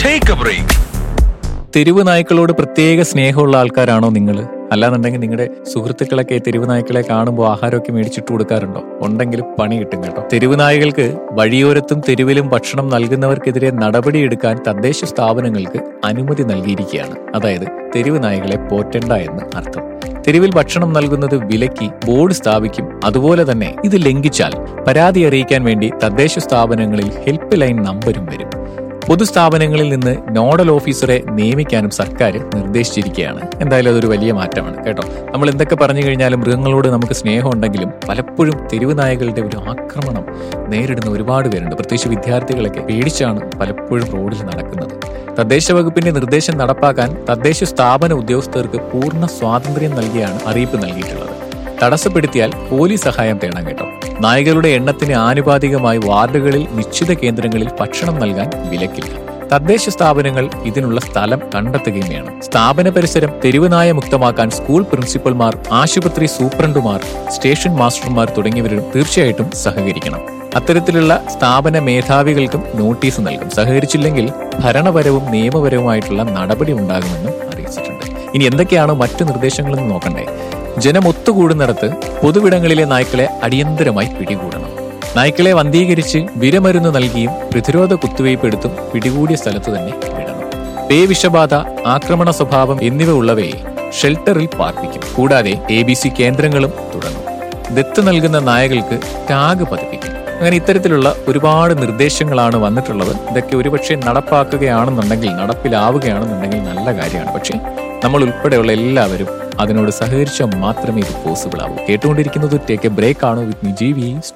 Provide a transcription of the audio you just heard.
Take a break. തെരുവ് നായ്ക്കളോട് പ്രത്യേക സ്നേഹമുള്ള ആൾക്കാരാണോ നിങ്ങൾ അല്ലാന്നുണ്ടെങ്കിൽ നിങ്ങളുടെ സുഹൃത്തുക്കളൊക്കെ തെരുവ് നായ്ക്കളെ കാണുമ്പോൾ ആഹാരമൊക്കെ മേടിച്ചിട്ട് കൊടുക്കാറുണ്ടോ ഉണ്ടെങ്കിൽ പണി കിട്ടും കേട്ടോ തെരുവ് നായകൾക്ക് വഴിയോരത്തും തെരുവിലും ഭക്ഷണം നൽകുന്നവർക്കെതിരെ നടപടിയെടുക്കാൻ തദ്ദേശ സ്ഥാപനങ്ങൾക്ക് അനുമതി നൽകിയിരിക്കുകയാണ് അതായത് തെരുവ് നായകളെ പോറ്റണ്ട എന്ന് അർത്ഥം തെരുവിൽ ഭക്ഷണം നൽകുന്നത് വിലക്കി ബോർഡ് സ്ഥാപിക്കും അതുപോലെ തന്നെ ഇത് ലംഘിച്ചാൽ പരാതി അറിയിക്കാൻ വേണ്ടി തദ്ദേശ സ്ഥാപനങ്ങളിൽ ഹെൽപ്പ് ലൈൻ നമ്പരും വരും പൊതുസ്ഥാപനങ്ങളിൽ നിന്ന് നോഡൽ ഓഫീസറെ നിയമിക്കാനും സർക്കാർ നിർദ്ദേശിച്ചിരിക്കുകയാണ് എന്തായാലും അതൊരു വലിയ മാറ്റമാണ് കേട്ടോ നമ്മൾ എന്തൊക്കെ പറഞ്ഞു കഴിഞ്ഞാലും മൃഗങ്ങളോട് നമുക്ക് സ്നേഹം ഉണ്ടെങ്കിലും പലപ്പോഴും തെരുവ് നായകളുടെ ഒരു ആക്രമണം നേരിടുന്ന ഒരുപാട് പേരുണ്ട് പ്രത്യേകിച്ച് വിദ്യാർത്ഥികളൊക്കെ പേടിച്ചാണ് പലപ്പോഴും റോഡിൽ നടക്കുന്നത് തദ്ദേശ വകുപ്പിന്റെ നിർദ്ദേശം നടപ്പാക്കാൻ തദ്ദേശ സ്ഥാപന ഉദ്യോഗസ്ഥർക്ക് പൂർണ്ണ സ്വാതന്ത്ര്യം നൽകിയാണ് അറിയിപ്പ് നൽകിയിട്ടുള്ളത് തടസ്സപ്പെടുത്തിയാൽ പോലീസ് സഹായം തേടാൻ കേട്ടോ നായകളുടെ എണ്ണത്തിന് ആനുപാതികമായി വാർഡുകളിൽ നിശ്ചിത കേന്ദ്രങ്ങളിൽ ഭക്ഷണം നൽകാൻ വിലക്കില്ല തദ്ദേശ സ്ഥാപനങ്ങൾ ഇതിനുള്ള സ്ഥലം കണ്ടെത്തുകയും വേണം സ്ഥാപന പരിസരം തെരുവുനായ മുക്തമാക്കാൻ സ്കൂൾ പ്രിൻസിപ്പൽമാർ ആശുപത്രി സൂപ്രണ്ടുമാർ സ്റ്റേഷൻ മാസ്റ്റർമാർ തുടങ്ങിയവരും തീർച്ചയായിട്ടും സഹകരിക്കണം അത്തരത്തിലുള്ള സ്ഥാപന മേധാവികൾക്കും നോട്ടീസ് നൽകും സഹകരിച്ചില്ലെങ്കിൽ ഭരണപരവും നിയമപരവുമായിട്ടുള്ള നടപടി ഉണ്ടാകുമെന്നും അറിയിച്ചിട്ടുണ്ട് ഇനി എന്തൊക്കെയാണ് മറ്റു നിർദ്ദേശങ്ങളെന്ന് നോക്കണ്ടേ ജനം ഒത്തുകൂടുന്നിടത്ത് പൊതുവിടങ്ങളിലെ നായ്ക്കളെ അടിയന്തരമായി പിടികൂടണം നായ്ക്കളെ വന്ധീകരിച്ച് വിരമരുന്ന് നൽകിയും പ്രതിരോധ കുത്തിവയ്പ് എടുത്തും പിടികൂടിയ സ്ഥലത്ത് തന്നെ വിടണം പേ വിഷബാധ ആക്രമണ സ്വഭാവം എന്നിവ ഉള്ളവയെ ഷെൽട്ടറിൽ പാർപ്പിക്കും കൂടാതെ എ ബി സി കേന്ദ്രങ്ങളും തുടങ്ങും ദത്ത് നൽകുന്ന നായകൾക്ക് ടാഗ് പതിപ്പിക്കും അങ്ങനെ ഇത്തരത്തിലുള്ള ഒരുപാട് നിർദ്ദേശങ്ങളാണ് വന്നിട്ടുള്ളത് ഇതൊക്കെ ഒരുപക്ഷെ നടപ്പാക്കുകയാണെന്നുണ്ടെങ്കിൽ നടപ്പിലാവുകയാണെന്നുണ്ടെങ്കിൽ നല്ല കാര്യമാണ് പക്ഷേ നമ്മൾ ഉൾപ്പെടെയുള്ള എല്ലാവരും അതിനോട് സഹകരിച്ചാൽ മാത്രമേ ഇത് പോസിബിൾ ആവൂ കേട്ടുകൊണ്ടിരിക്കുന്നത് ടേക്ക് എ ബ്രേക്ക് ആണ് വിത്ത് മി ജി വി